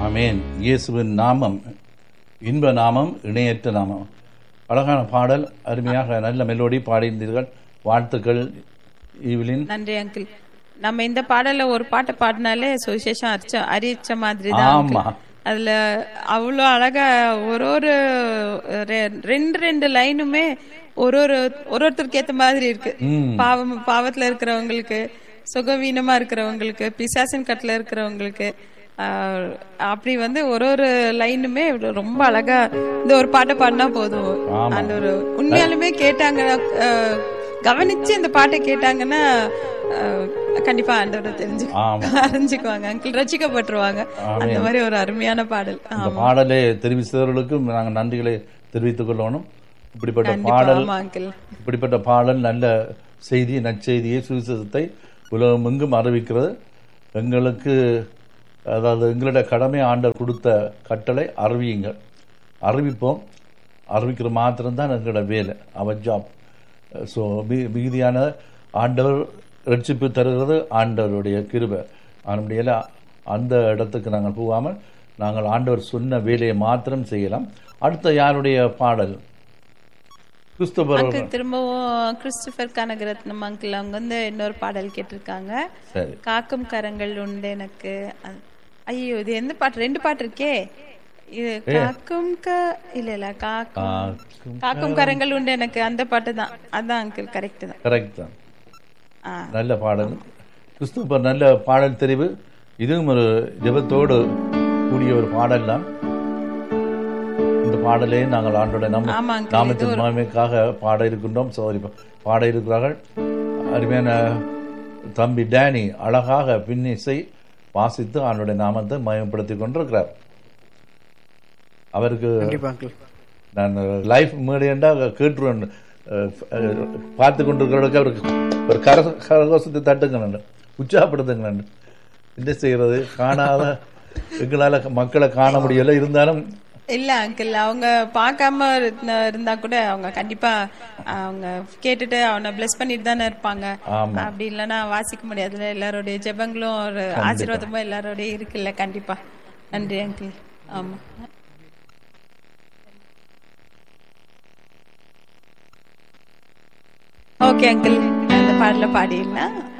ஆமென் இயேசுவின் நாமம் இன்ப நாமம் இணையற்ற நாமம் அழகான பாடல் அருமையாக நல்ல மெலோடி பாடியிருந்தீர்கள் வாழ்த்துக்கள் ஈவிலின் நன்றி அங்கிள் நம்ம இந்த பாடல்ல ஒரு பாட்டை பாடினாலே சுவிசேஷம் அரிச்ச அரிச்ச மாதிரி தான் ஆமா அதுல அவ்வளோ அழகா ஒரு ஒரு ரெ- ரெண்டு ரெண்டு லைனுமே ஒரு ஒரு ஒரு ஒருத்தருக்கு ஏத்த மாதிரி இருக்கு ம் பாவம் பாவத்துல இருக்கிறவங்களுக்கு சுகவீனமா இருக்கிறவங்களுக்கு பிசாசின் கட்டுல இருக்கிறவங்களுக்கு ஆஹ், அப்படி வந்து ஒரு ஒரு லைனுமே ரொம்ப அழகா இந்த ஒரு பாட்டை பாடினா போதும் ஆமா. அந்த ஒரு உண்மையாலுமே கேட்டாங்க ஆஹ், கவனிச்சு இந்த பாட்டை கேட்டாங்கன்னா ஆஹ், கண்டிப்பா ஆண்டவரை தெரிஞ்சு ஆமா அறிஞ்சுக்குவாங்க அங்கிள் ரசிக்கப்பட்டுருவாங்க அந்த மாதிரி ஒரு அருமையான பாடல் இந்த பாடலை தெரிவித்தவர்களுக்கும் நாங்கள் நன்றிகளை தெரிவித்துக் கொள்ளணும் இப்படிப்பட்ட பாடல் ஆமா அங்கிள் இப்படிப்பட்ட பாடல் நல்ல செய்தி நற்செய்தியை சுவிசேஷத்தை உலகமெங்கும் அறிவிக்கிறது எங்களுக்கு அதாவது எங்களுடைய கடமை ஆண்டவர் கொடுத்த கட்டளை அறிவியுங்கள் அறிவிப்போம் அறிவிக்கிற மாத்திரம்தான் எங்களோட வேலை அவர் ஜாப் ஸோ மிகுதியான ஆண்டவர் ரட்சிப்பு தருகிறது ஆண்டவருடைய கிருபை அதனுடைய அந்த இடத்துக்கு நாங்கள் போகாமல் நாங்கள் ஆண்டவர் சொன்ன வேலையை மாத்திரம் செய்யலாம் அடுத்த யாருடைய பாடல் கிறிஸ்துவர் அங்கிள் திரும்பவும் கிறிஸ்டபர் கனகரத்னம் அங்கிள் அவங்க வந்து இன்னொரு பாடல் கேட்டிருக்காங்க சரி காக்கும் கரங்கள் உண்டு எனக்கு அ- ஐயோ இது எந்த பாட்டு ரெண்டு பாட்டு இருக்கே இது காக்கும் க இல்ல இல்ல காக்கும் காக்கும் காக்கும் கரங்கள் உண்டு எனக்கு அந்த பாட்டு தான் அதான் அங்கிள் கரெக்ட் தான் கரெக்ட் தான் ஆ. நல்ல பாடல் கிறிஸ்துவர் நல்ல பாடல் தெரிவு இதுவும் ஒரு ஜெபத்தோடு கூடிய ஒரு பாடல் தான் இந்த பாடலே நாங்கள் ஆண்டோட நம்ம ஆமா அங்கிள் நாமத்தின் மகிமைக்காக பாட இருக்கின்றோம் சோதரி பாட இருக்கிறார்கள் அருமையான தம்பி டேனி அழகாக பின்னிசை வாசித்து ஆண்டோட நாமத்தை மயப்படுத்தி கொண்டிருக்கிறார் அவருக்கு கண்டிப்பா அங்கிள் நான் லைஃப் மேடையண்டா கேட்டுருவேன் அஹ், அஹ், பார்த்து கொண்டிருக்கிறவர்களுக்கு அவருக்கு ஒரு கர கரகோசத்தை தட்டுங்க உற்சாகப்படுத்துங்க என்ன செய்யறது காணாத எங்களால் மக்களை காண முடியல இருந்தாலும் இல்ல அங்கிள் அவங்க பார்க்காம இருந்த- இருந்தா கூட அவங்க கண்டிப்பா அவங்க கேட்டுட்டு அவனை பிளஸ் பண்ணிட்டு தானே இருப்பாங்க ஆமா அப்படி இல்லைன்னா வாசிக்க முடியாதுல்ல எல்லாருடைய ஜெபங்களும் ஒரு ஆசீர்வாதமும் எல்லாரோடய இருக்குல்ல கண்டிப்பா நன்றி அங்கிள் ஆமா ஓகே அங்கிள் அந்த பாடல பாடிடலாம்